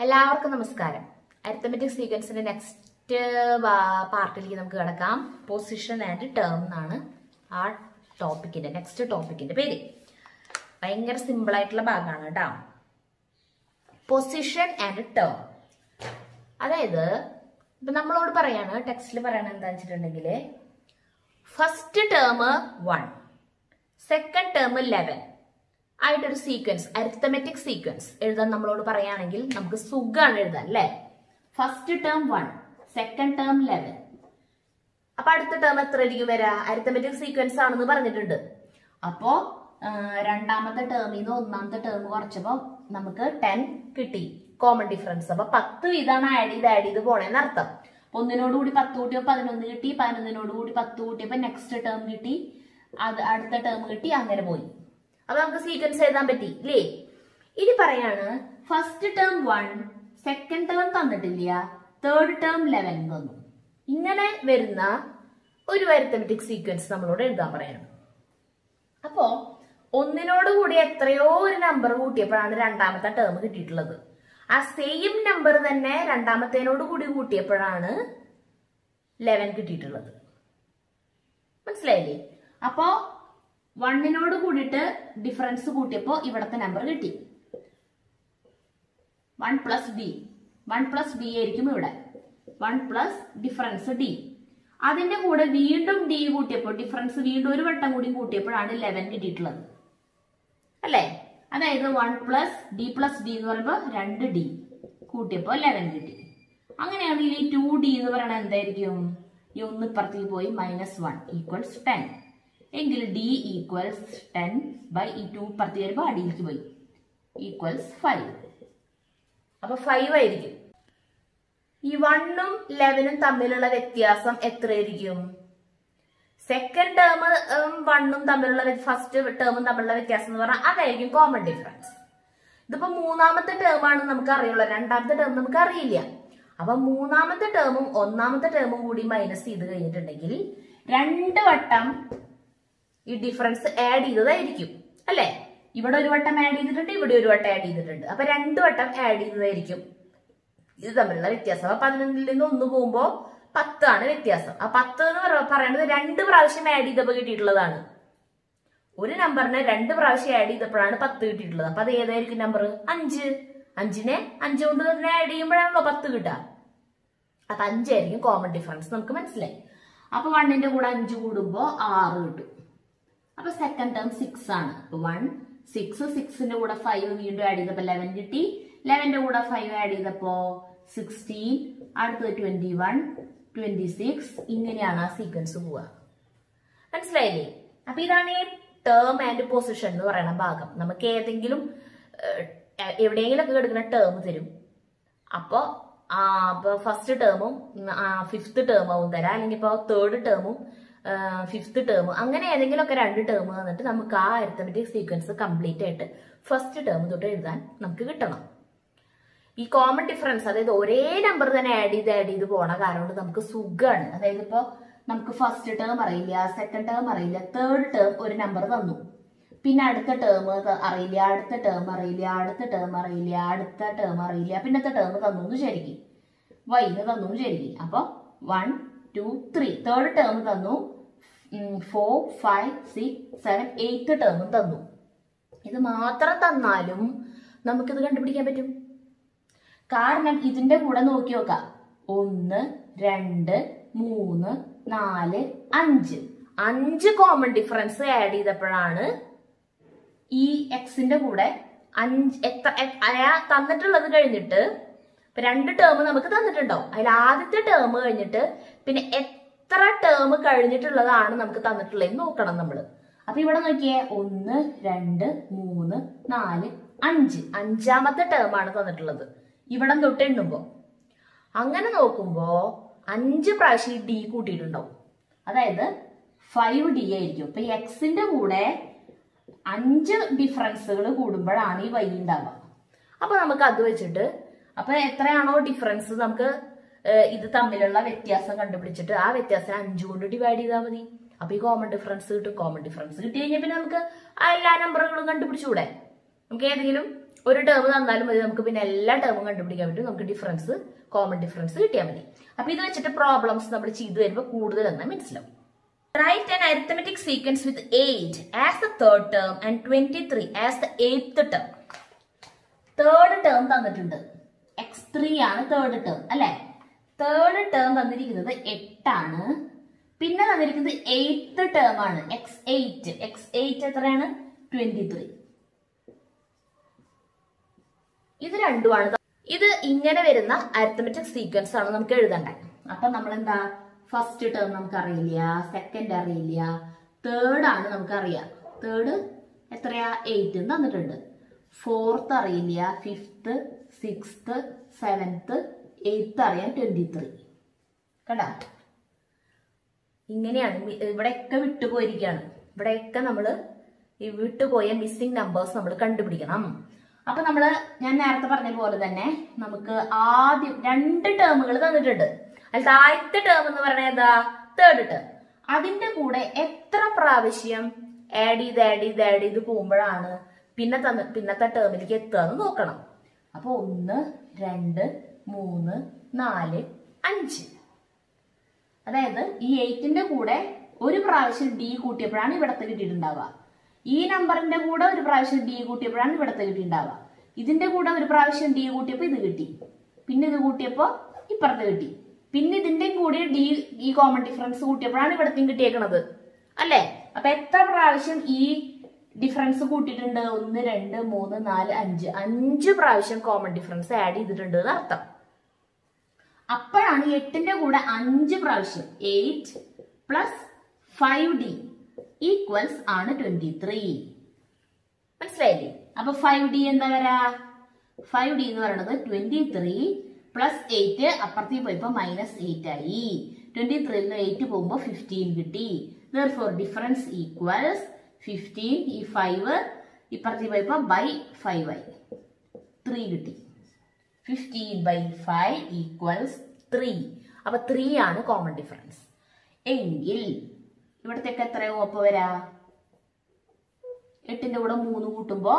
എല്ലാവർക്കും നമസ്കാരം arithmetic സീക്വൻസിന്റെ next പാർട്ടിലേക്ക് നമുക്ക് കിടക്കാം പൊസിഷൻ ആൻഡ് ടേം എന്നാണ് ആ ടോപ്പിക്കിന്റെ നെക്സ്റ്റ് ടോപ്പിക്കിന്റെ പേര് ഭയങ്കര സിമ്പിൾ ആയിട്ടുള്ള ഭാഗമാണ് കേട്ടോ പൊസിഷൻ ആൻഡ് ടേം അതായത് ഇപ്പൊ നമ്മളോട് പറയാണ് ടെക്സ്റ്റിൽ പറയണ എന്താ വെച്ചിട്ടുണ്ടെങ്കിൽ first term one second term eleven ആയിട്ടൊരു സീക്വൻസ് അരിത്തമെറ്റിക് സീക്വൻസ് എഴുതാൻ നമ്മളോട് പറയുകയാണെങ്കിൽ നമുക്ക് സുഖമാണ് എഴുതാൻ അല്ലേ first term one second term eleven അപ്പൊ അടുത്ത ടേം എത്ര ആയിരിക്കും വരാ അരിത്തമെറ്റിക് സീക്വൻസ് ആണെന്ന് പറഞ്ഞിട്ടുണ്ട് അപ്പോ ആ, രണ്ടാമത്തെ ടേമിൽ നിന്ന് ഒന്നാമത്തെ ടേം കുറച്ചപ്പോ നമുക്ക് ടെൻ കിട്ടി കോമൺ ഡിഫറൻസ് അപ്പൊ പത്ത് വീതമാണ് ആഡ് ചെയ്ത് ആഡ് ചെയ്ത് പോണേന്ന് അർത്ഥം അപ്പൊ ഒന്നിനോട് കൂടി പത്ത് കൂട്ടിയപ്പോ പതിനൊന്ന് കിട്ടി പതിനൊന്നിനോട് കൂടി പത്ത് കൂട്ടിയപ്പോ നെക്സ്റ്റ് ടേം കിട്ടി അത് അടുത്ത ടേം കിട്ടി അങ്ങനെ പോയി അപ്പൊ നമുക്ക് സീക്വൻസ് എഴുതാൻ പറ്റി ഇല്ലേ ഇനി പറയാണ് first term one second term തന്നിട്ടില്ല തേർഡ് ടേം ലെവൻ തന്നു ഇങ്ങനെ വരുന്ന ഒരു അരിത്തമെറ്റിക് സീക്വൻസ് നമ്മളോട് എഴുതാൻ പറയണം അപ്പോ ഒന്നിനോട് കൂടി എത്രയോ ഒരു നമ്പർ കൂട്ടിയപ്പോഴാണ് രണ്ടാമത്തെ ടേം കിട്ടിയിട്ടുള്ളത് ആ സെയിം നമ്പർ തന്നെ രണ്ടാമത്തേനോട് കൂടി കൂട്ടിയപ്പോഴാണ് ലെവൻ കിട്ടിയിട്ടുള്ളത് മനസ്സിലായില്ലേ അപ്പോ വണ്ണിനോട് കൂടിയിട്ട് ഡിഫറൻസ് കൂട്ടിയപ്പോ ഇവിടത്തെ നമ്പർ കിട്ടി one plus d one plus d ആയിരിക്കും ഇവിടെ വൺ പ്ലസ് ഡിഫറൻസ് ഡി അതിന്റെ കൂടെ വീണ്ടും ഡി കൂട്ടിയപ്പോൾ ഡിഫറൻസ് വീണ്ടും ഒരു വട്ടം കൂടി കൂട്ടിയപ്പോഴാണ് ലെവൻ കിട്ടിയിട്ടുള്ളത് അല്ലേ അതായത് one plus d plus d എന്ന് പറയുമ്പോൾ രണ്ട് ഡി കൂട്ടിയപ്പോൾ ലെവൻ കിട്ടി അങ്ങനെയാണെങ്കിൽ ഈ ടു ഡി എന്ന് പറയുന്നത് എന്തായിരിക്കും ഈ ഒന്ന് ഇപ്പുറത്തേക്ക് പോയി മൈനസ് വൺ ഈക്വൽസ് ടെൻ എങ്കിൽ ഡി ഈക്വൽസ് ടെൻ ബൈ ഈ ടു ഇപ്പുറത്തേക്ക് വരുമ്പോൾ അടിയിലേക്ക് പോയി ഈക്വൽസ് ഫൈവ് അപ്പൊ ഫൈവ് ആയിരിക്കും ഈ വണ്ണും ലെവനും തമ്മിലുള്ള വ്യത്യാസം എത്രയായിരിക്കും സെക്കൻഡ് ടേം വണ്ണും തമ്മിലുള്ള ഫസ്റ്റ് ടേമും തമ്മിലുള്ള വ്യത്യാസം എന്ന് പറഞ്ഞാൽ അതായിരിക്കും കോമൺ ഡിഫറൻസ് ഇതിപ്പോ മൂന്നാമത്തെ ടേം ആണ് നമുക്ക് അറിയുള്ളൂ രണ്ടാമത്തെ ടേം നമുക്ക് അറിയില്ല അപ്പൊ മൂന്നാമത്തെ ടേമും ഒന്നാമത്തെ ടേമും കൂടി മൈനസ് ചെയ്ത് കഴിഞ്ഞിട്ടുണ്ടെങ്കിൽ രണ്ട് വട്ടം ഈ ഡിഫറൻസ് ആഡ് ചെയ്തതായിരിക്കും അല്ലെ ഇവിടെ ഒരു വട്ടം ആഡ് ചെയ്തിട്ടുണ്ട് ഇവിടെ ഒരു വട്ടം ആഡ് ചെയ്തിട്ടുണ്ട് അപ്പൊ രണ്ട് വട്ടം ആഡ് ചെയ്തതായിരിക്കും ഇത് തമ്മിലുള്ള വ്യത്യാസം അപ്പൊ പതിനൊന്നിൽ നിന്ന് ഒന്ന് പോകുമ്പോ പത്താണ് വ്യത്യാസം ആ പത്ത് എന്ന് പറ- പറയുന്നത് രണ്ട് പ്രാവശ്യം ആഡ് ചെയ്തപ്പോ കിട്ടിയിട്ടുള്ളതാണ് ഒരു നമ്പറിനെ രണ്ട് പ്രാവശ്യം ആഡ് ചെയ്തപ്പോഴാണ് പത്ത് കിട്ടിയിട്ടുള്ളത് അപ്പൊ അത് ഏതായിരിക്കും നമ്പർ അഞ്ച് അഞ്ചിനെ അഞ്ച് കൊണ്ട് തന്നെ ആഡ് ചെയ്യുമ്പോഴാണല്ലോ പത്ത് കിട്ടുക അപ്പൊ അഞ്ചായിരിക്കും കോമൺ ഡിഫറൻസ് നമുക്ക് മനസ്സിലായി അപ്പൊ വണ്ണിന്റെ കൂടെ അഞ്ച് കൂടുമ്പോ ആറ് കിട്ടും അപ്പൊ സെക്കൻഡ് ടേം സിക്സ് ആണ് വൺ സിക്സ് സിക്സിന്റെ കൂടെ ഫൈവ് വീണ്ടും ആഡ് ചെയ്തപ്പോ ലെവൻ കിട്ടി ലെവന്റെ കൂടെ ഫൈവ് ആഡ് ചെയ്തപ്പോ സിക്സ്റ്റീൻ അടുത്തത് ട്വന്റി വൺ ട്വന്റി സിക്സ് ഇങ്ങനെയാണ് ആ സീക്വൻസ് പോവുക മനസ്സിലായില്ലേ അപ്പൊ ഇതാണ് ഈ ടേം ആൻഡ് പൊസിഷൻ എന്ന് പറയുന്ന ഭാഗം നമുക്ക് ഏതെങ്കിലും ഏഹ്, എവിടെയെങ്കിലും ഒക്കെ എടുക്കുന്ന ടേം തരും അപ്പോ ആ ഇപ്പൊ ഫസ്റ്റ് ടേമും ഫിഫ്ത്ത് ടേമാവും തരാം അല്ലെങ്കിൽ ഇപ്പൊ തേർഡ് ടേമും ഫിഫ്ത്ത് ടേം അങ്ങനെ ഏതെങ്കിലും ഒക്കെ രണ്ട് ടേം തന്നിട്ട് നമുക്ക് ആ അരിത്തമെറ്റിക് സീക്വൻസ് കംപ്ലീറ്റ് ആയിട്ട് ഫസ്റ്റ് ടേം തൊട്ട് എഴുതാൻ നമുക്ക് കിട്ടണം ഈ കോമൺ ഡിഫറൻസ് അതായത് ഒരേ നമ്പർ തന്നെ ആഡ് ചെയ്ത് ആഡ് ചെയ്ത് പോണ കാരണം കൊണ്ട് നമുക്ക് സുഖമാണ് അതായത് ഇപ്പോ നമുക്ക് ഫസ്റ്റ് ടേം അറിയില്ല സെക്കൻഡ് ടേം അറിയില്ല തേർഡ് ടേം ഒരു നമ്പർ തന്നു പിന്നെ അടുത്ത ടേം അറിയില്ല അടുത്ത ടേം അറിയില്ല അടുത്ത ടേം അറിയില്ല അടുത്ത ടേം അറിയില്ല പിന്നത്തെ ടേം തന്നു എന്ന് ശരിക്കും വൈന്ന് തന്നു എന്ന് ശരിക്കും അപ്പൊ one two three third term തന്നു four five six seven eighth ടേമും തന്നു ഇത് മാത്രം തന്നാലും നമുക്കിത് കണ്ടുപിടിക്കാൻ പറ്റും കാരണം ഇതിന്റെ കൂടെ നോക്കി നോക്കാം ഒന്ന് രണ്ട് മൂന്ന് നാല് അഞ്ച് അഞ്ച് കോമൺ ഡിഫറൻസ് ആഡ് ചെയ്തപ്പോഴാണ് ഈ എക്സിന്റെ കൂടെ അഞ്ച് എത്ര എ- അയാ തന്നിട്ടുള്ളത് കഴിഞ്ഞിട്ട് ഇപ്പൊ രണ്ട് ടേം നമുക്ക് തന്നിട്ടുണ്ടാവും അതിൽ ആദ്യത്തെ ടേം കഴിഞ്ഞിട്ട് പിന്നെ എത്ര ടേം കഴിഞ്ഞിട്ടുള്ളതാണ് നമുക്ക് തന്നിട്ടുള്ളത് നോക്കണം നമ്മള് അപ്പൊ ഇവിടെ നോക്കിയേ ഒന്ന് രണ്ട് മൂന്ന് നാല് അഞ്ച് അഞ്ചാമത്തെ ടേം ആണ് തന്നിട്ടുള്ളത് ഇവിടം തൊട്ട് എണ്ണുമ്പോ അങ്ങനെ നോക്കുമ്പോ അഞ്ച് പ്രാവശ്യം ഡി കൂട്ടിയിട്ടുണ്ടാവും അതായത് ഫൈവ് ഡി ആയിരിക്കും ഇപ്പൊ എക്സിന്റെ കൂടെ അഞ്ച് ഡിഫറൻസുകൾ കൂടുമ്പോഴാണ് ഈ വൈ ഉണ്ടാവുക അപ്പൊ നമുക്ക് അത് വെച്ചിട്ട് അപ്പൊ എത്രയാണോ ഡിഫറൻസ് നമുക്ക് ഏഹ്, ഇത് തമ്മിലുള്ള വ്യത്യാസം കണ്ടുപിടിച്ചിട്ട് ആ വ്യത്യാസം അഞ്ചു കൊണ്ട് ഡിവൈഡ് ചെയ്താൽ മതി അപ്പൊ ഈ കോമൺ ഡിഫറൻസ് കിട്ടും കോമൺ ഡിഫറൻസ് കിട്ടി കഴിഞ്ഞാൽ പിന്നെ നമുക്ക് ആ എല്ലാ നമ്പറുകളും കണ്ടുപിടിച്ചുകൂടെ നമുക്ക് ഏതെങ്കിലും ഒരു ടേം തന്നാലും മതി നമുക്ക് പിന്നെ എല്ലാ ടേമും കണ്ടുപിടിക്കാൻ പറ്റും നമുക്ക് ഡിഫറൻസ് കോമൺ ഡിഫറൻസ് കിട്ടിയാൽ മതി അപ്പൊ ഇത് വെച്ചിട്ട് പ്രോബ്ലംസ് നമ്മൾ ചെയ്തു വരുമ്പോൾ കൂടുതൽ എന്നാൽ മനസ്സിലാവും write an arithmetic sequence with eight as the third term and twenty three as the eighth term third term തന്നിട്ടുണ്ട് എക്സ് ത്രീ ആണ് തേർഡ് ടേം അല്ലെ തേർഡ് ടേം തന്നിരിക്കുന്നത് എട്ടാണ് പിന്നെ തന്നിരിക്കുന്നത് എയ്ത്ത് ടേം ആണ് എക്സ് എയ്റ്റ് എക്സ് എയ്റ്റ് എത്രയാണ് twenty three ഇത് രണ്ടുമാണ് ത- ഇത് ഇങ്ങനെ വരുന്ന അരിത്തമെറ്റിക് സീക്വൻസ് ആണ് നമുക്ക് എഴുതണ്ടേ അപ്പൊ നമ്മൾ എന്താ ഫസ്റ്റ് ടേം നമുക്ക് അറിയില്ല സെക്കൻഡ് അറിയില്ല തേർഡ് ആണ് നമുക്ക് അറിയാം തേർഡ് എത്രയാ എയ്റ്റ് തന്നിട്ടുണ്ട് ഫോർത്ത് അറിയില്ല ഫിഫ്ത്ത് സിക്സ്ത് സെവൻത്ത് എയ്ത്ത് അറിയാം ട്വന്റി ത്രീ കണ്ട ഇങ്ങനെയാണ് മി- ഇവിടെയൊക്കെ വിട്ടുപോയിരിക്കുകയാണ് ഇവിടെയൊക്കെ നമ്മൾ ഈ വിട്ടുപോയ മിസ്സിംഗ് നമ്പേഴ്സ് നമ്മൾ കണ്ടുപിടിക്കണം അപ്പൊ നമ്മള് ഞാൻ നേരത്തെ പറഞ്ഞ പോലെ തന്നെ നമുക്ക് ആദ്യം രണ്ട് ടേമുകൾ തന്നിട്ടുണ്ട് അതിൽ ആദ്യത്തെ ടേം എന്ന് പറയുന്നത് ഏതാ തേർഡ് ടേം അതിന്റെ കൂടെ എത്ര പ്രാവശ്യം ആഡ് ചെയ്ത് ആഡ് ചെയ്ത് ആഡ് ചെയ്ത് പോകുമ്പോഴാണ് പിന്നെ തന്ന പിന്നത്തെ ടേമിലേക്ക് എത്തുക എന്ന് നോക്കണം അപ്പൊ ഒന്ന് രണ്ട് മൂന്ന് നാല് അഞ്ച് അതായത് ഈ എയ്റ്റിന്റെ കൂടെ ഒരു പ്രാവശ്യം ഡി കൂട്ടിയപ്പോഴാണ് ഇവിടത്തെ കിട്ടിയിട്ടുണ്ടാവുക ഈ നമ്പറിന്റെ കൂടെ ഒരു പ്രാവശ്യം ഡി കൂട്ടിയപ്പോഴാണ് ഇവിടത്തെ കിട്ടിയിട്ടുണ്ടാവുക ഇതിന്റെ കൂടെ ഒരു പ്രാവശ്യം ഡി കൂട്ടിയപ്പോൾ ഇത് കിട്ടി പിന്നെ ഇത് കൂട്ടിയപ്പോൾ ഇപ്പുറത്ത് കിട്ടി പിന്നെ ഇതിന്റെ കൂടെ ഡി ഈ കോമൺ ഡിഫറൻസ് കൂട്ടിയപ്പോഴാണ് ഇവിടത്തെയും കിട്ടിയേക്കണത് അല്ലേ അപ്പൊ എത്ര പ്രാവശ്യം ഈ ഡിഫറൻസ് കൂട്ടിയിട്ടുണ്ട് ഒന്ന് രണ്ട് മൂന്ന് നാല് അഞ്ച് അഞ്ച് പ്രാവശ്യം കോമൺ ഡിഫറൻസ് ആഡ് ചെയ്തിട്ടുണ്ട് എന്ന് അർത്ഥം അപ്പോഴാണ് എട്ടിന്റെ കൂടെ അഞ്ച് പ്രാവശ്യം eight plus five d equals ആണ് ട്വന്റി ത്രീ മനസ്സിലായില്ലേ അപ്പൊ ഫൈവ് ഡി എന്താ വരാ ഫൈവ് ഡി എന്ന് പറയുന്നത് ട്വന്റി ത്രീ പ്ലസ് എയ്റ്റ് അപ്പുറത്തേക്ക് പോയപ്പോ മൈനസ് എയ്റ്റ് ആയി ട്വന്റി ത്രീയിൽ നിന്ന് എയ്റ്റ് പോകുമ്പോൾ ഫിഫ്റ്റീൻ കിട്ടി ഫോർ ഡിഫറൻസ് ഈക്വൽസ് ഫിഫ്റ്റീൻ ഈ ഫൈവ് ഇപ്പുറത്തേക്ക് പോയപ്പോ ബൈ ഫൈവ് ആയി ത്രീ കിട്ടി fifteen by five equals three അപ്പൊ ത്രീ ആണ് കോമൺ ഡിഫറൻസ് എങ്കിൽ ഇവിടത്തേക്ക് എത്രയോ ഒപ്പ വരാ എട്ടിന്റെ കൂടെ മൂന്ന് കൂട്ടുമ്പോ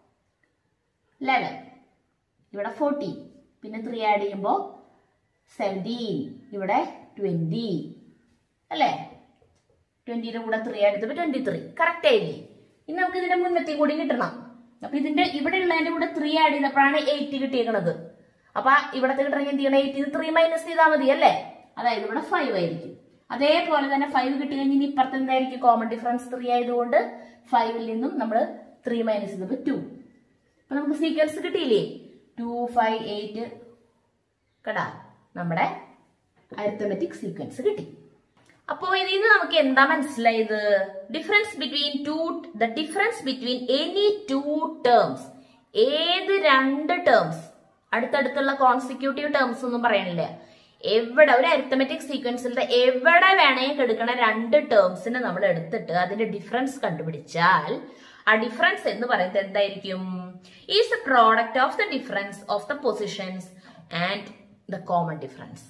ലെവൻ ഇവിടെ ഫോർട്ടീൻ പിന്നെ ത്രീ ആഡ് ചെയ്യുമ്പോ സെവൻറ്റീൻ ഇവിടെ ട്വന്റി അല്ലേ ട്വന്റിയുടെ കൂടെ ത്രീ ആഡ് ചെയ്തപ്പോ ട്വന്റി ത്രീ കറക്റ്റ് ആയില്ലേ ഇനി നമുക്ക് ഇതിന്റെ മുന്നത്തെ കൂടി കിട്ടണം അപ്പൊ ഇതിന്റെ ഇവിടെ ഉള്ളതിന്റെ കൂടെ ത്രീ ആഡ് ചെയ്തപ്പോഴാണ് എയ്റ്റ് കിട്ടിയേക്കണത് അപ്പൊ ഇവിടത്തെ കിട്ടണമെങ്കിൽ എന്ത് ചെയ്യണം എയ്റ്റ് ത്രീ മൈനസ് ചെയ്താൽ മതി അല്ലേ അതായത് ഇവിടെ ഫൈവ് ആയിരിക്കും അതേപോലെ തന്നെ ഫൈവ് കിട്ടി കഴിഞ്ഞാൽ ഇനി ഇപ്പുറത്ത് എന്തായിരിക്കും കോമൺ ഡിഫറൻസ് ത്രീ ആയതുകൊണ്ട് ഫൈവിൽ നിന്നും നമ്മൾ ത്രീ മൈനസ് ചെയ്തപ്പോ ടു അപ്പൊ നമുക്ക് സീക്വൻസ് കിട്ടിയില്ലേ ടു ഫൈവ് എയ്റ്റ് കടാ നമ്മുടെ അരിത്തമെറ്റിക് സീക്വൻസ് കിട്ടി അപ്പോ ഇതിൽ നിന്ന് നമുക്ക് എന്താ മനസ്സിലായത് difference between two the difference between any two terms ഏത് രണ്ട് ടേംസ് അടുത്തടുത്തുള്ള കോൺസിക്യൂട്ടീവ് ടേംസ് ഒന്നും പറയണില്ല എവിടെ ഒരു അരിത്തമെറ്റിക് സീക്വൻസിലെ എവിടെ വേണമെങ്കിൽ എടുക്കണ രണ്ട് ടേംസിനെ നമ്മൾ എടുത്തിട്ട് അതിന്റെ ഡിഫറൻസ് കണ്ടുപിടിച്ചാൽ ആ ഡിഫറൻസ് എന്ന് പറയുന്നത് എന്തായിരിക്കും is a product of the difference of the positions and the common difference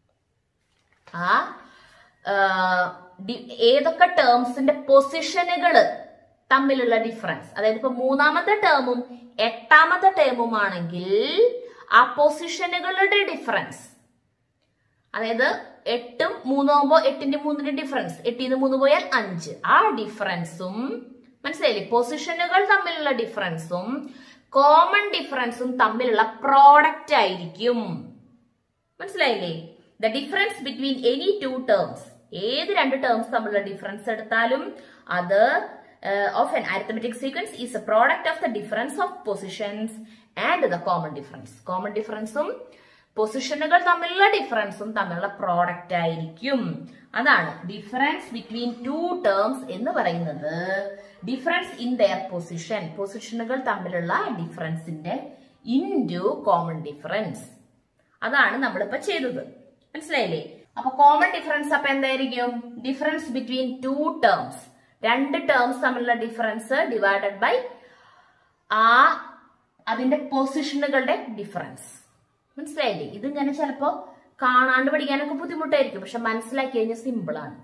ആ ആ, ഡി- ഏതൊക്കെ ടേംസിന്റെ പൊസിഷനുകൾ തമ്മിലുള്ള ഡിഫറൻസ് അതായത് ഇപ്പൊ മൂന്നാമത്തെ ടേമും എട്ടാമത്തെ ടേമും ആണെങ്കിൽ ആ പൊസിഷനുകളുടെ ഡിഫറൻസ് അതായത് എട്ടും മൂന്നാകുമ്പോ എട്ടിന്റെ മൂന്നിന്റെ ഡിഫറൻസ് എട്ടിന്ന് മൂന്ന് പോയാൽ അഞ്ച് ആ ഡിഫറൻസും മനസ്സിലായില്ലേ പൊസിഷനുകൾ തമ്മിലുള്ള ഡിഫറൻസും കോമൺ ഡിഫറൻസും തമ്മിലുള്ള പ്രോഡക്റ്റ് ആയിരിക്കും മനസ്സിലായില്ലേ the difference between any two terms ഏത് രണ്ട് ടേംസ് തമ്മിലുള്ള ഡിഫറൻസ് എടുത്താലും അത് of an arithmetic sequence is a product of the difference of positions and the common difference common ഡിഫറൻസും പൊസിഷനുകൾ തമ്മിലുള്ള ഡിഫറൻസും തമ്മിലുള്ള പ്രോഡക്റ്റ് ആയിരിക്കും അതാണ് ഡിഫറൻസ് ബിറ്റ്വീൻ ടു ടേംസ് എന്ന് പറയുന്നത് ഡിഫറൻസ് ഇൻ ദയർ പൊസിഷൻ പൊസിഷനുകൾ തമ്മിലുള്ള ഡിഫറൻസിന്റെ ഇൻറ്റു കോമൺ ഡിഫറൻസ് അതാണ് നമ്മളിപ്പോ ചെയ്തത് മനസ്സിലായില്ലേ അപ്പൊ കോമൺ ഡിഫറൻസ് അപ്പൊ എന്തായിരിക്കും ഡിഫറൻസ് ബിറ്റ്വീൻ ടു ടേംസ് രണ്ട് ടേംസ് തമ്മിലുള്ള ഡിഫറൻസ് ഡിവൈഡഡ് ബൈ ആ അതിന്റെ പൊസിഷനുകളുടെ ഡിഫറൻസ് മനസ്സിലായില്ലേ ഇതിങ്ങനെ ചിലപ്പോ കാണാണ്ട് പഠിക്കാനൊക്കെ ബുദ്ധിമുട്ടായിരിക്കും പക്ഷെ മനസ്സിലാക്കി കഴിഞ്ഞാൽ സിമ്പിൾ ആണ്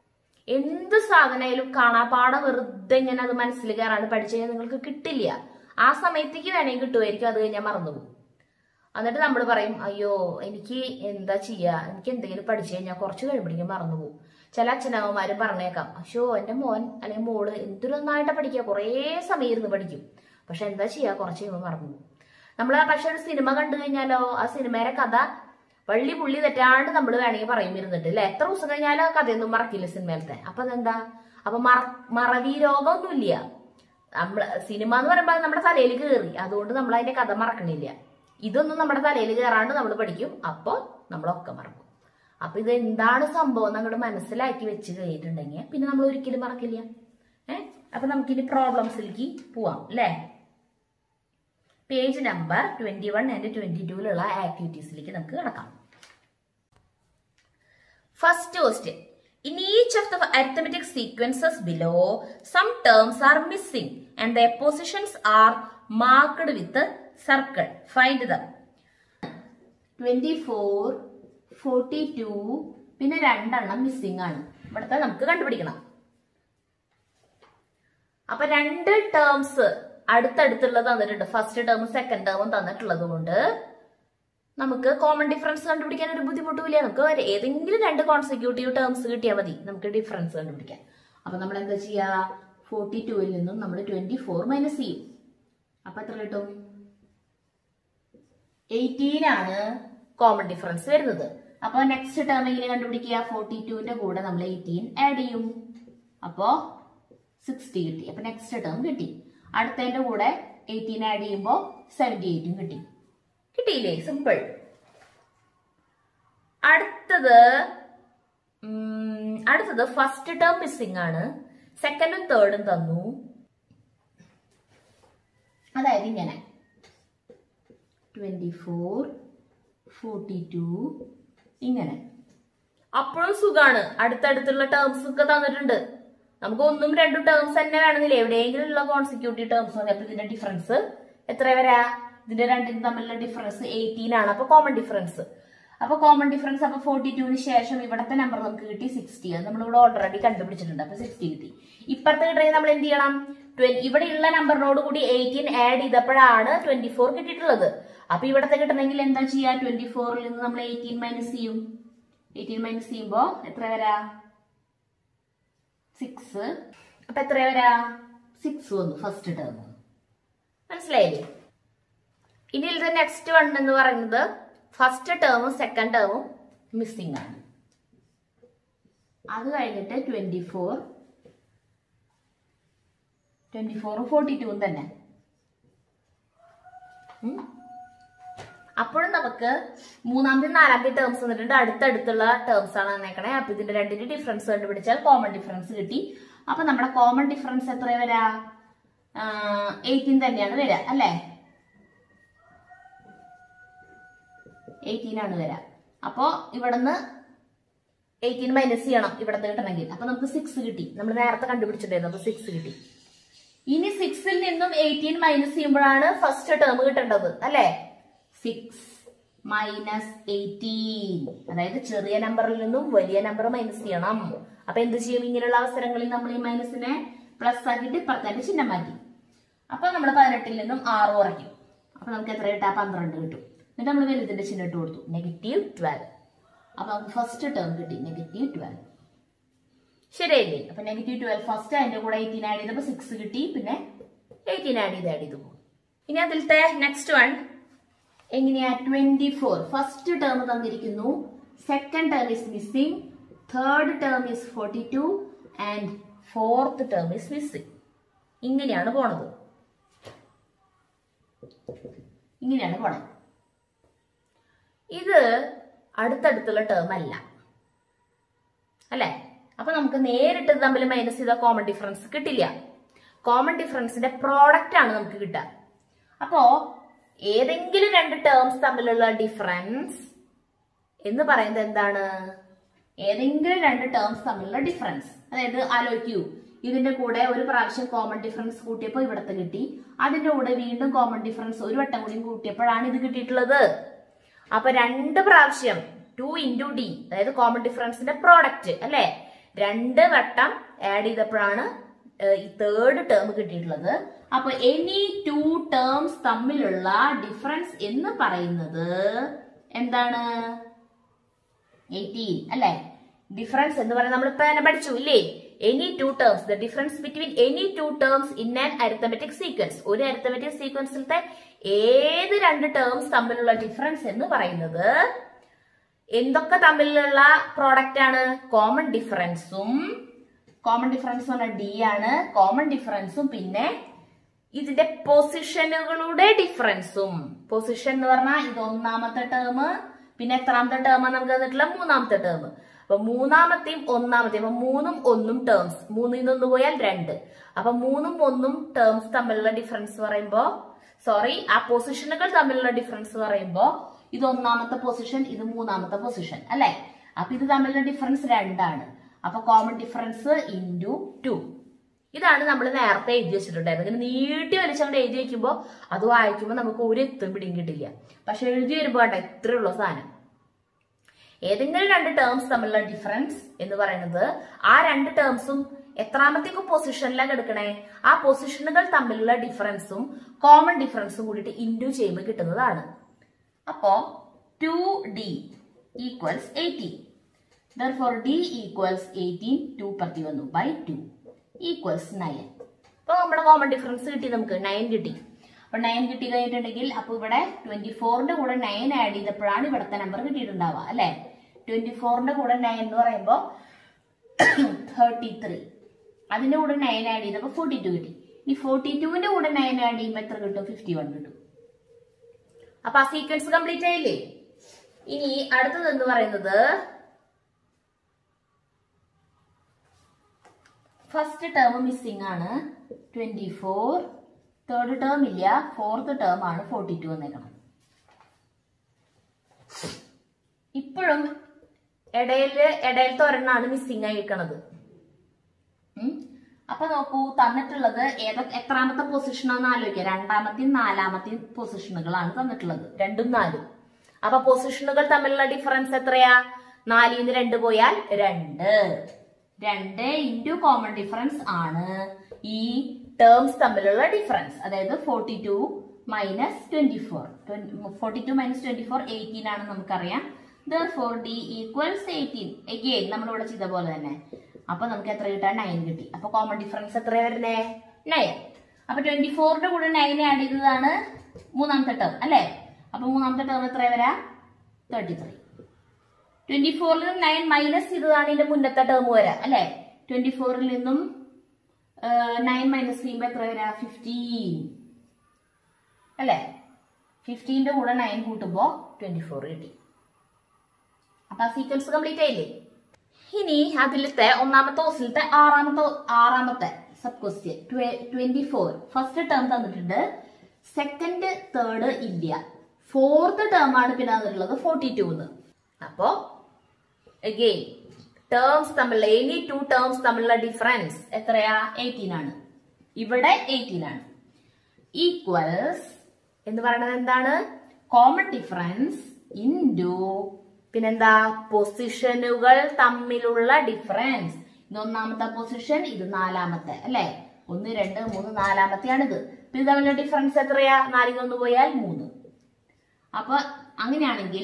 എന്ത് സാധനമായാലും കാണാപ്പാടെ വെറുതെ ഇങ്ങനെ അത് മനസ്സിൽ കയറാണ്ട് പഠിച്ചു കഴിഞ്ഞാൽ നിങ്ങൾക്ക് കിട്ടില്ല ആ സമയത്തേക്ക് വേണമെങ്കിൽ കിട്ടുമായിരിക്കും അത് കഴിഞ്ഞാൽ മറന്നുപോകും എന്നിട്ട് നമ്മൾ പറയും അയ്യോ എനിക്ക് എന്താ ചെയ്യാ എനിക്ക് എന്തെങ്കിലും പഠിച്ചു കഴിഞ്ഞാൽ കുറച്ച് കഴിയുമ്പോഴേക്കും മറന്നുപോകും ചില അച്ഛനമ്മമാരും പറഞ്ഞേക്കാം അശോ എന്റെ മോൻ അല്ലെങ്കിൽ മോള് എന്തൊരു നന്നായിട്ട് പഠിക്കുക കുറേ സമയം ഇരുന്ന് പഠിക്കും പക്ഷെ എന്താ ചെയ്യാ കുറച്ച് കഴിയുമ്പോൾ മറന്നുപോകും നമ്മൾ പക്ഷെ ഒരു സിനിമ കണ്ടു കഴിഞ്ഞാലോ ആ സിനിമയുടെ കഥ വള്ളി പുള്ളി തെറ്റാണ്ട് നമ്മൾ വേണമെങ്കിൽ പറയും ഇരുന്നിട്ട് അല്ലെ എത്ര ദിവസം കഴിഞ്ഞാലും ആ കഥയൊന്നും മറക്കില്ല സിനിമയിലത്തെ അപ്പൊ അതെന്താ അപ്പൊ മറ മറവി രോഗമൊന്നുമില്ല നമ്മൾ സിനിമ എന്ന് പറയുമ്പോൾ അത് നമ്മുടെ തലയിൽ കയറി അതുകൊണ്ട് നമ്മൾ അതിന്റെ കഥ മറക്കണില്ല ഇതൊന്നും നമ്മുടെ തലയിൽ കയറാണ്ട് നമ്മൾ പഠിക്കും അപ്പോൾ നമ്മളൊക്കെ മറക്കും അപ്പൊ ഇത് എന്താണ് സംഭവം അങ്ങോട്ട് മനസ്സിലാക്കി വെച്ച് കഴിഞ്ഞിട്ടുണ്ടെങ്കിൽ പിന്നെ നമ്മൾ ഒരിക്കലും മറക്കില്ല ഏഹ് അപ്പൊ നമുക്കിനി പ്രോബ്ലംസിലേക്ക് പോവാം അല്ലേ page number twenty one and twenty ടൂവിലുള്ള ആക്ടിവിറ്റീസിലേക്ക് നമുക്ക് കിടക്കാം first question in each of the arithmetic sequences below some terms are missing and the positions are marked with circle find them twenty four forty two പിന്നെ രണ്ടെണ്ണം missing ആണ് ഇവിടുത്തെ നമുക്ക് കണ്ടുപിടിക്കണം അപ്പൊ രണ്ട് ടേംസ് അടുത്തടുത്തുള്ളത് തന്നിട്ടുണ്ട് ഫസ്റ്റ് ടേമും സെക്കൻഡ് ടേമും തന്നിട്ടുള്ളത് കൊണ്ട് നമുക്ക് കോമൺ ഡിഫറൻസ് കണ്ടുപിടിക്കാൻ ഒരു ബുദ്ധിമുട്ടുമില്ല നമുക്ക് ഒരു ഏതെങ്കിലും രണ്ട് കോൺസിക്യൂട്ടീവ് ടേംസ് കിട്ടിയാൽ മതി നമുക്ക് ഡിഫറൻസ് കണ്ടുപിടിക്കാൻ അപ്പൊ നമ്മൾ എന്താ ചെയ്യാ ഫോർട്ടി ടുവിൽ നിന്നും നമ്മൾ ട്വന്റി ഫോർ മൈനസ് ചെയ്യും അപ്പൊ എത്ര കിട്ടും എയ്റ്റീൻ ആണ് കോമൺ ഡിഫറൻസ് വരുന്നത് അപ്പൊ നെക്സ്റ്റ് ടേം എങ്ങനെ കണ്ടുപിടിക്കുക ഫോർട്ടി ടുവിന്റെ കൂടെ നമ്മൾ എയ്റ്റീൻ ആഡ് ചെയ്യും അപ്പോ സിക്സ്റ്റി കിട്ടി അപ്പൊ നെക്സ്റ്റ് ടേം കിട്ടി അടുത്തതിന്റെ കൂടെ എയ്റ്റീൻ ആഡ് ചെയ്യുമ്പോൾ സെവന്റി എയ്റ്റും കിട്ടി കിട്ടിയില്ലേ സിമ്പിൾ അടുത്തത് ഉം, അടുത്തത് ഫസ്റ്റ് ടേം മിസ്സിംഗ് ആണ് സെക്കൻഡും തേർഡും തന്നു അതായത് ഇങ്ങനെ ട്വന്റി ഫോർ ഫോർട്ടി ടു ഇങ്ങനെ അപ്പോഴും സുഖാണ് അടുത്തടുത്തുള്ള ടേംസ് ഒക്കെ തന്നിട്ടുണ്ട് നമുക്ക് ഒന്നും രണ്ടും ടേംസ് തന്നെ വേണമെന്നില്ല എവിടെയെങ്കിലും ഉള്ള കോൺസിക്യൂട്ടീവ് ടേംസ് മതി അപ്പൊ ഇതിന്റെ ഡിഫറൻസ് എത്ര വരാ ഇതിന്റെ രണ്ടിനും തമ്മിലുള്ള ഡിഫറൻസ് എയ്റ്റീൻ ആണ് അപ്പൊ കോമൺ ഡിഫറൻസ് അപ്പൊ കോമൺ ഡിഫറൻസ് അപ്പൊ ഫോർട്ടി ടുവിന് ശേഷം ഇവിടത്തെ നമ്പർ നമുക്ക് കിട്ടി സിക്സ്റ്റി അത് നമ്മളിവിടെ ഓൾറെഡി കണ്ടുപിടിച്ചിട്ടുണ്ട് അപ്പൊ സിക്സ്റ്റി കിട്ടി ഇപ്പുറത്ത് കിട്ടണമെങ്കിൽ നമ്മൾ എന്ത് ചെയ്യണം ട്വന്റി ഇവിടെയുള്ള നമ്പറിനോട് കൂടി എയ്റ്റീൻ ആഡ് ചെയ്തപ്പോഴാണ് ട്വന്റി ഫോർ കിട്ടിയിട്ടുള്ളത് അപ്പൊ ഇവിടത്തെ കിട്ടണമെങ്കിൽ എന്താ ചെയ്യാ ട്വന്റി ഫോറിൽ നിന്ന് നമ്മൾ എയ്റ്റീൻ മൈനസ് ചെയ്യും എയ്റ്റീൻ മൈനസ് ചെയ്യുമ്പോ എത്ര വരാ സിക്സ് അപ്പൊ എത്ര വരാ സിക്സ് വന്നു ഫസ്റ്റ് ടേം മനസ്സിലായില്ലേ ഇനി ഇത് നെക്സ്റ്റ് വൺ എന്ന് പറയുന്നത് ഫസ്റ്റ് ടേമും സെക്കൻഡ് ടേമും മിസ്സിംഗ് ആണ് അത് കഴിഞ്ഞിട്ട് ട്വന്റി ഫോർ ട്വന്റി ഫോറും ഫോർട്ടി ടൂവും തന്നെ ഉം. അപ്പോഴും നമുക്ക് മൂന്നാമത്തെ നാലാമത്തെ ടേംസ് വന്നിട്ടുണ്ട് അടുത്തടുത്തുള്ള ടേംസ് ആണ് തന്നേക്കണേ അപ്പൊ ഇതിന്റെ രണ്ടിന്റെ ഡിഫറൻസ് കണ്ടുപിടിച്ചാൽ കോമൺ ഡിഫറൻസ് കിട്ടി അപ്പൊ നമ്മുടെ കോമൺ ഡിഫറൻസ് എത്ര വരാ എയ്റ്റീൻ തന്നെയാണ് വരിക അല്ലേ എയ്റ്റീൻ ആണ് വരിക അപ്പോ ഇവിടുന്ന് എയ്റ്റീൻ മൈനസ് ചെയ്യണം ഇവിടത്തെ കിട്ടണമെങ്കിൽ അപ്പൊ നമുക്ക് സിക്സ് കിട്ടി നമ്മൾ നേരത്തെ കണ്ടുപിടിച്ചിട്ടുണ്ടായിരുന്നു അപ്പൊ സിക്സ് കിട്ടി ഇനി സിക്സിൽ നിന്നും എയ്റ്റീൻ മൈനസ് ചെയ്യുമ്പോഴാണ് ഫസ്റ്റ് ടേം കിട്ടേണ്ടത് അല്ലേ സിക്സ് മൈനസ് എയ്റ്റീൻ അതായത് ചെറിയ നമ്പറിൽ നിന്നും വലിയ നമ്പർ മൈനസ് ചെയ്യണം അപ്പൊ എന്ത് ചെയ്യും ഇങ്ങനെയുള്ള അവസരങ്ങളിൽ നമ്മൾ ഈ മൈനസിനെ പ്ലസ് ആക്കിയിട്ട് ഇപ്പുറത്തേന്റെ ചിഹ്നം മാറ്റി അപ്പൊ നമ്മൾ പതിനെട്ടിൽ നിന്നും ആറ് കുറയ്ക്കും അപ്പൊ നമുക്ക് എത്ര കിട്ടാ പന്ത്രണ്ട് കിട്ടും എന്നിട്ട് നമ്മൾ വലുതിന്റെ ചിഹ്നം ഇട്ട് കൊടുത്തു നെഗറ്റീവ് ട്വൽവ് അപ്പൊ നമുക്ക് ഫസ്റ്റ് ടേം കിട്ടി നെഗറ്റീവ് ട്വൽവ് ശരിയല്ലേ അപ്പൊ നെഗറ്റീവ് ട്വൽവ് ഫസ്റ്റ് അതിന്റെ കൂടെ എയ്റ്റീൻ ആഡ് ചെയ്തപ്പോ സിക്സ് കിട്ടി പിന്നെ എയ്റ്റീൻ ആഡ് ചെയ്ത് ആഡ് ചെയ്തു പോകും ഇനി അതിലത്തെ നെക്സ്റ്റ് വൺ എങ്ങനെയാ ട്വന്റി ഫോർ ഫസ്റ്റ് ടേം തന്നിരിക്കുന്നു second term is missing third term is forty two and fourth term is missing ഇങ്ങനെയാണ് പോണത് ഇങ്ങനെയാണ് പോണത് ഇത് അടുത്തടുത്തുള്ള ടേം അല്ല അല്ലെ അപ്പൊ നമുക്ക് നേരിട്ട് ഇത് തമ്മിൽ മൈനസ് ചെയ്ത കോമൺ ഡിഫറൻസ് കിട്ടില്ല കോമൺ ഡിഫറൻസിന്റെ പ്രോഡക്റ്റ് ആണ് നമുക്ക് കിട്ടുക അപ്പോ ഏതെങ്കിലും രണ്ട് ടേംസ് തമ്മിലുള്ള ഡിഫറൻസ് എന്ന് പറയുന്നത് എന്താണ് ഏതെങ്കിലും രണ്ട് ടേംസ് തമ്മിലുള്ള ഡിഫറൻസ് അതായത് ആലോചിക്കൂ ഇതിന്റെ കൂടെ ഒരു പ്രാവശ്യം കോമൺ ഡിഫറൻസ് കൂട്ടിയപ്പോൾ ഇവിടത്തെ കിട്ടി അതിന്റെ കൂടെ വീണ്ടും കോമൺ ഡിഫറൻസ് ഒരു വട്ടം കൂടി കൂട്ടിയപ്പോഴാണ് ഇത് കിട്ടിയിട്ടുള്ളത് അപ്പൊ രണ്ട് പ്രാവശ്യം ടു ഇൻറ്റു ഡി അതായത് കോമൺ ഡിഫറൻസിന്റെ പ്രോഡക്റ്റ് അല്ലെ രണ്ട് വട്ടം ആഡ് ചെയ്തപ്പോഴാണ് ഏഹ്, ഈ തേർഡ് ടേം കിട്ടിയിട്ടുള്ളത് അപ്പൊ എനി ടു ടേംസ് തമ്മിലുള്ള ഡിഫറൻസ് എന്ന് പറയുന്നത് എന്താണ് എയ്റ്റീൻ അല്ലെ ഡിഫറൻസ് എന്ന് പറയുന്നത് നമ്മൾ ഇപ്പൊ തന്നെ പഠിച്ചു ഇല്ലേ any two terms the difference between any two terms in an arithmetic sequence ഒരു അരിത്തമെറ്റിക് സീക്വൻസിലത്തെ ഏത് രണ്ട് ടേംസ് തമ്മിലുള്ള ഡിഫറൻസ് എന്ന് പറയുന്നത് എന്തൊക്കെ തമ്മിലുള്ള പ്രോഡക്റ്റ് ആണ് കോമൺ ഡിഫറൻസും കോമൺ ഡിഫറൻസ് പറഞ്ഞാൽ ഡി ആണ് കോമൺ ഡിഫറൻസും പിന്നെ ഇതിന്റെ പൊസിഷനുകളുടെ ഡിഫറൻസും പൊസിഷൻ എന്ന് പറഞ്ഞാൽ ഇത് ഒന്നാമത്തെ ടേം പിന്നെ എത്രാമത്തെ ടേം നമുക്ക് തന്നിട്ടുള്ള മൂന്നാമത്തെ ടേം അപ്പൊ മൂന്നാമത്തെയും ഒന്നാമത്തെയും അപ്പൊ മൂന്നും ഒന്നും ടേംസ് മൂന്നിൽ നിന്ന് പോയാൽ രണ്ട് അപ്പൊ മൂന്നും ഒന്നും ടേംസ് തമ്മിലുള്ള ഡിഫറൻസ് പറയുമ്പോ സോറി ആ പൊസിഷനുകൾ തമ്മിലുള്ള ഡിഫറൻസ് പറയുമ്പോ ഇത് ഒന്നാമത്തെ പൊസിഷൻ ഇത് മൂന്നാമത്തെ പൊസിഷൻ അല്ലെ അപ്പൊ ഇത് തമ്മിലുള്ള ഡിഫറൻസ് രണ്ടാണ് അപ്പൊ കോമൺ ഡിഫറൻസ് ഇൻറ്റു ടു ഇതാണ് നമ്മൾ നേരത്തെ എഴുതി വെച്ചിട്ടുണ്ടായിരുന്നത് ഇങ്ങനെ നീട്ടി വലിച്ചങ്ങോട്ട് എഴുതി വെക്കുമ്പോൾ അത് വായിക്കുമ്പോൾ നമുക്ക് ഒരു എത്തും പിടിയും കിട്ടില്ല പക്ഷെ എഴുതി വരുമ്പോൾ കണ്ട ഇത്രയുള്ള സാധനം ഏതെങ്കിലും രണ്ട് ടേംസ് തമ്മിലുള്ള ഡിഫറൻസ് എന്ന് പറയുന്നത് ആ രണ്ട് ടേംസും എത്രാമത്തേക്ക് പൊസിഷനിലാണ് എടുക്കണേ ആ പൊസിഷനുകൾ തമ്മിലുള്ള ഡിഫറൻസും കോമൺ ഡിഫറൻസും കൂടിയിട്ട് ഇൻഡു ചെയ്യുമ്പോൾ കിട്ടുന്നതാണ് അപ്പോ two d equals eighteen therefore d equals eighteen two പ്രതി വന്നു ബൈ ടു ഈക്വൽസ് നയൻ അപ്പൊ നമ്മുടെ കോമൺ ഡിഫറൻസ് കിട്ടി നമുക്ക് നയൻ കിട്ടി അപ്പൊ നയൻ കിട്ടി കഴിഞ്ഞിട്ടുണ്ടെങ്കിൽ അപ്പൊ ഇവിടെ ട്വന്റി ഫോറിന്റെ കൂടെ നയൻ ആഡ് ചെയ്തപ്പോഴാണ് ഇവിടുത്തെ നമ്പർ കിട്ടിയിട്ടുണ്ടാവുക അല്ലെ ട്വന്റി ഫോറിന്റെ കൂടെ നയൻ എന്ന് പറയുമ്പോൾ തേർട്ടി ത്രീ അതിന്റെ കൂടെ നയൻ ആഡ് ചെയ്തപ്പോൾ ഫോർട്ടി ടു കിട്ടി ഈ ഫോർട്ടി ടുവിന്റെ കൂടെ നയൻ ആഡ് ചെയ്യുമ്പോൾ എത്ര കിട്ടും ഫിഫ്റ്റി വൺ കിട്ടും അപ്പൊ ആ സീക്വൻസ് കംപ്ലീറ്റ് ആയില്ലേ ഇനി അടുത്തത് എന്ന് പറയുന്നത് ഫസ്റ്റ് ടേം മിസ്സിംഗ് ആണ് ട്വന്റി ഫോർ തേർഡ് ടേം ഇല്ല ഫോർത്ത് ടേം ആണ് ഫോർട്ടി ടു വന്നേക്കണം ഇപ്പോഴും ഇടയില് ഇടയിലത്തെ ഒരെണ്ണാണ് മിസ്സിംഗ് ആയിരിക്കണത് ഉം. അപ്പൊ നോക്കൂ തന്നിട്ടുള്ളത് ഏതൊക്കെ എത്രാമത്തെ പൊസിഷനാന്ന് ആലോചിക്കുക രണ്ടാമത്തെയും നാലാമത്തെയും പൊസിഷനുകളാണ് തന്നിട്ടുള്ളത് രണ്ടും നാലും അപ്പൊ പൊസിഷനുകൾ തമ്മിലുള്ള ഡിഫറൻസ് എത്രയാ നാലിൽ നിന്ന് രണ്ട് പോയാൽ രണ്ട് രണ്ട് ഇൻറ്റു കോമൺ ഡിഫറൻസ് ആണ് ഈ ടേംസ് തമ്മിലുള്ള ഡിഫറൻസ് അതായത് forty two minus twenty four forty two minus twenty four eighteen ആണ് നമുക്കറിയാം four d equals eighteen again നമ്മളിവിടെ ചെയ്ത പോലെ തന്നെ അപ്പൊ നമുക്ക് എത്ര കിട്ടാൻ നയൻ കിട്ടി അപ്പൊ കോമൺ ഡിഫറൻസ് എത്ര വരുന്നേ നയൻ അപ്പൊ ട്വന്റി ഫോറിന്റെ കൂടെ നയൻ ആഡ് ചെയ്തതാണ് മൂന്നാമത്തെ ടേം അല്ലേ അപ്പൊ മൂന്നാമത്തെ ടേം എത്ര വരാ തേർട്ടി ത്രീ ട്വന്റി ഫോറിൽ നിന്നും നയൻ മൈനസ് ചെയ്തതാണ് ഇതിന്റെ മുന്നത്തെ ടേം വരാ അല്ലെ ട്വന്റി ഫോറിൽ നിന്നും നയൻ മൈനസ് ചെയ്യുമ്പോ എത്ര വരാ ഫിഫ്റ്റീൻ അല്ലെ ഫിഫ്റ്റീന്റെ കൂടെ നയൻ കൂട്ടുമ്പോ ട്വന്റി ഫോർ കിട്ടി അപ്പൊ ആ സീക്വൻസ് കംപ്ലീറ്റ് ആയില്ലേ ഇനി അതിലത്തെ ഒന്നാമത്തെ ഓസിലത്തെ ആറാമത്തെ ആറാമത്തെ sub question twenty four first term തന്നിട്ടുണ്ട് സെക്കൻഡ് തേർഡ് ഇല്ല ഫോർത്ത് ടേം ആണ് പിന്നെ തന്നിട്ടുള്ളത് ഫോർട്ടി ടു എന്ന് അപ്പോ അഗെയിൻ ടേംസ് തമ്മിലുള്ള എനി ടു ടേംസ് തമ്മിലുള്ള ഡിഫറൻസ് എത്രയാ എയ്റ്റീൻ ആണ് ഇവിടെ എയ്റ്റീൻ ആണ് ഈക്വൽസ് എന്ന് പറയുന്നത് എന്താണ് കോമൺ ഡിഫറൻസ് ഇൻറ്റു പിന്നെന്താ പൊസിഷനുകൾ തമ്മിലുള്ള ഡിഫറൻസ് ഇത് ഒന്നാമത്തെ പൊസിഷൻ ഇത് നാലാമത്തെ അല്ലെ ഒന്ന് രണ്ട് മൂന്ന് നാലാമത്തെയാണിത് അപ്പൊ ഇത് തമ്മിലുള്ള ഡിഫറൻസ് എത്രയാ നാലിൽ ഒന്ന് പോയാൽ മൂന്ന് അപ്പൊ അങ്ങനെയാണെങ്കിൽ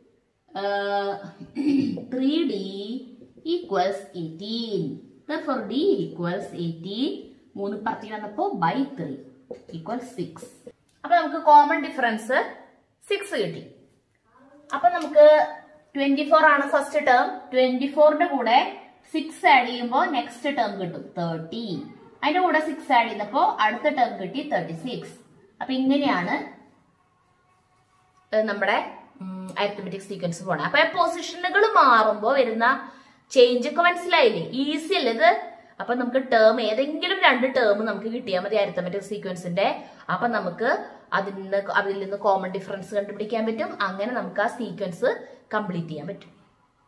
three d equals eighteen four d equals eighteen മൂന്ന് പറത്തി വന്നപ്പോ ബൈ ത്രീ ഈക്വൽ സിക്സ് അപ്പൊ നമുക്ക് കോമൺ ഡിഫറൻസ് സിക്സ് കിട്ടി അപ്പൊ നമുക്ക് ട്വന്റി ഫോർ ആണ് ഫസ്റ്റ് ടേം ട്വന്റി ഫോറിന്റെ കൂടെ സിക്സ് ആഡ് ചെയ്യുമ്പോൾ നെക്സ്റ്റ് ടേം കിട്ടും തേർട്ടി അതിന്റെ കൂടെ സിക്സ് ആഡ് ചെയ്തപ്പോ അടുത്ത ടേം കിട്ടി തേർട്ടി സിക്സ് അപ്പൊ ഇങ്ങനെയാണ് ഏഹ് നമ്മുടെ അരിത്തമെറ്റിക് സീക്വൻസ് പോണേ അപ്പൊ പൊസിഷനുകൾ മാറുമ്പോൾ വരുന്ന ചേഞ്ച് ഒക്കെ മനസ്സിലായില്ലേ ഈസി അല്ലേ ഇത് അപ്പൊ നമുക്ക് ടേം ഏതെങ്കിലും രണ്ട് ടേം നമുക്ക് കിട്ടിയാൽ മതി അരിത്തമെറ്റിക് സീക്വൻസിന്റെ അപ്പൊ നമുക്ക് അതിൽ നിന്ന് അതിൽ നിന്ന് കോമൺ ഡിഫറൻസ് കണ്ടുപിടിക്കാൻ പറ്റും അങ്ങനെ നമുക്ക് ആ സീക്വൻസ് കംപ്ലീറ്റ് ചെയ്യാൻ പറ്റും